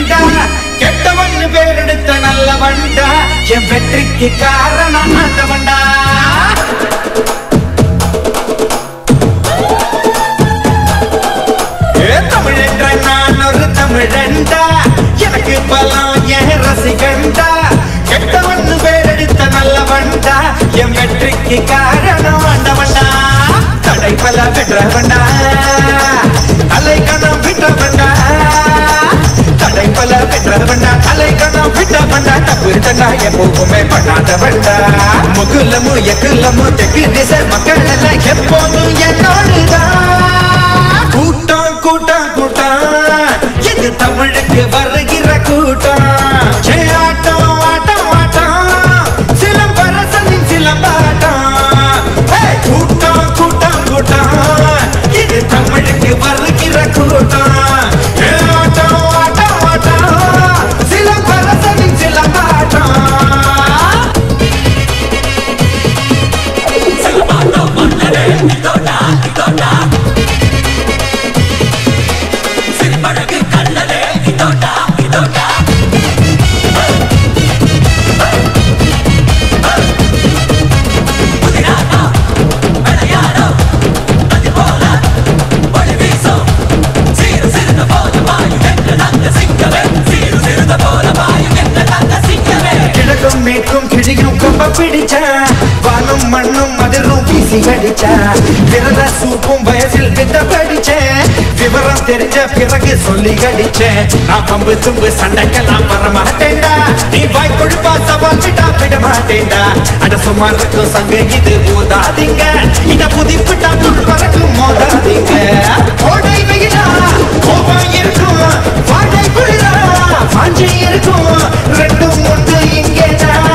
தமிழண்டா கெட்டவன்னு பேரெடுத்த நல்லவன்டா என் வெற்றிக்கு காரணம் ஆண்டவன்டா ஏ தமிழென்ற நான் ஒரு தமிழண்டா எனக்கு பலம் என் ரசிகண்டா கெட்டவன்னு பேரெடுத்த நல்லவன்டா என் வெற்றிக்கு காரணம் ஆண்டவன்டா தடை பல வென்றவன்டா அலை கணம் விட்டவன்டா தடை பல வென்றவன்டா அலை கணம் விட்டவன்டா தப்பு தண்டா எப்போதுமே பண்ணாதவன்டா முகுலமு எக்குலமு தெற்கு திசை மக்கள் எல்லாம் எப்போதும் என்னோடுதான் கூட்டம் கூட்டம் கூட்டம் இது தமிழுக்கு வருகிற கூட்டம் ஏ ஆட்டம் ஆட்டம் ஆட்டம் சிலம்பரசனின் சிலம்பாட்டம் ஏய், கூட்டம் கூட்டம் கூட்டம் இது தமிழுக்கு வருகிற கூட்டம் ஏ ஆட்டம் ஆட்டம் ஆட்டம் சிலம்பரசனின் சிலம்பாட்டம் கிழக்கும் மேற்கும் கிழியும் கொம்ப பிடிச்ச வானும் மண்ணும் அதிரும் வீசி அடிச்ச விரத சூப்பும் வயசில் வித்த படிச்ச விவரம் தெரிஞ்ச பிறகு சொல்லி அடிச்சேன் நான் பம்பு தும்பு சண்டைக்கெல்லாம் வர மாட்டேன்டா நீ வாய் கொடுப்பா சவால் விட்டா விட மாட்டேன்டா அட சுமார் இருக்கும் சங்க இது ஊதாதீங்க இத புதிப்பிட்டா புல் பறக்கும் மோதாதீங்க கோடை வெயிலா கோபம் இருக்கும் வாடை குளிரா வாஞ்சி இருக்கும் ரெண்டும் ஒன்று இங்கேதான்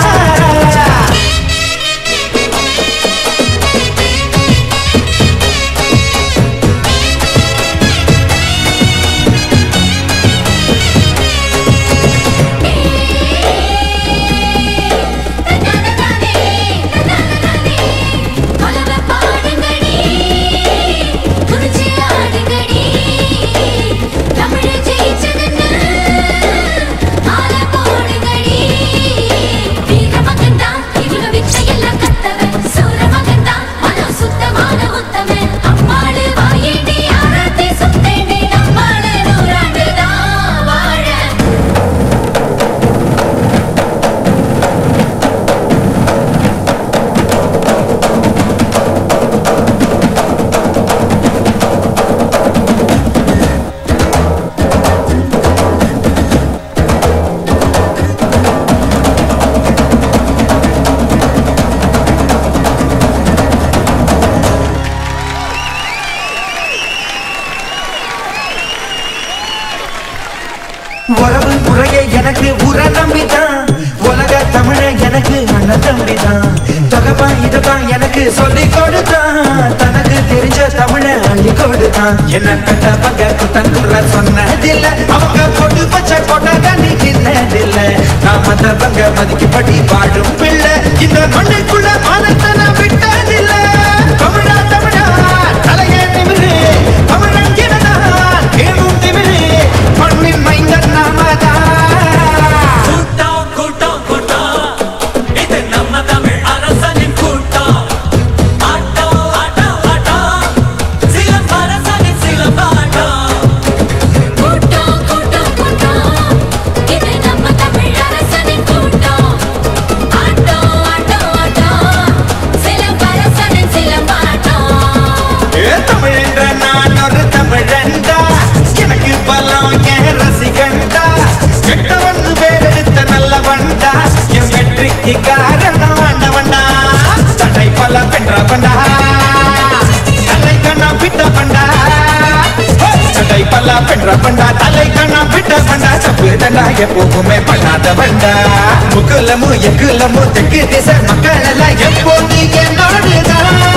பலவ பாடுங்கடி குறிச்சி ஆடுங்கடி தமிழ் ஜெயிச்சதுன்னு ஆல போடுங்கடி வீர மகன்தா இவங்க வித்தையெல்லாம் கத்தவன் சூர மகன்தா மனம் சுத்தமான உத்தமன் அம்மாளு வாயேண்டி ஆராத்தி சுத்தேண்டி நம்மாளு நூறாண்டுதான் வாழ உறவு முறையை எனக்கு உர நம்பிதான் உலக தமிழ எனக்கு அண்ணன் தம்பிதான் தகப்பா இதுதான் எனக்கு சொல்லி கொடுத்தான் தனக்கு தெரிஞ்ச தமிழ அள்ளி கொடுத்தான் என்ன கட்ட பங்க குத்தங்குற சொன்னதில்ல அவங்க கொண்டு பச்சை கொண்டாங்க நீ சின்னதில்ல நான் மத்தவங்க மதிக்கப்படி வாழும் பிள்ளை இந்த மண்ணுக்குள்ள மானத்தை நான் விட்டதில்ல தமிழா தமிழா தலையே நிமிரு தமிழன் எனதான் கேளும் திமிரு மண்ணின் மைந்தன் நாமதான் கூட்டம் கூட்டம் கூட்டம் இது நம்ம தமிழ் அரசனின் கூட்டம் ஆட்டம் ஆட்டம் ஆட்டம் சிலம்பரசனின் சிலம்பாட்டம் கூட்டம் கூட்டம் கூட்டம் இது நம்ம தமிழ் அரசனின் கூட்டம் ஆட்டம் ஆட்டம் ஆட்டம் சிலம்பரசனின் சிலம்பாட்டம் ஏ தமிழென்ற நான் ஒரு தமிழண்டா எனக்கு பலம் என் ரசிகண்டா கெட்டவன் பேரெடுத்த நல்லவன்டா என் வெற்றிக்கு காரணம் ஆண்டவன்டா தடை பல பெற்றவன்டா தலை கண்ணா விட்டவன்டா தடை பல பெற்றவன்டா தலை கண்ணா விட்டவன்டா தப்பு தண்டா எப்போதுமே பண்ணாதவன்டா முக்குலமு எக்குலமு தெற்கு திசை மக்கள் எல்லாம் எப்போது என்னோடுதான்